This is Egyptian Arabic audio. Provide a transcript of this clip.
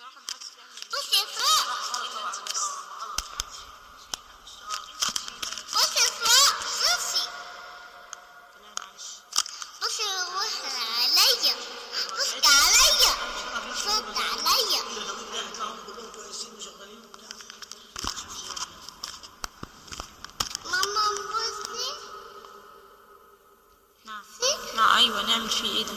بصراحه محدش يعمل بص يا اسراء بص يا اسراء بصي لا معلش بصي روح عليا بص عليا صوت عليا ماما بصي نعم بصي نعم ايوه نعمل فيه ايه ده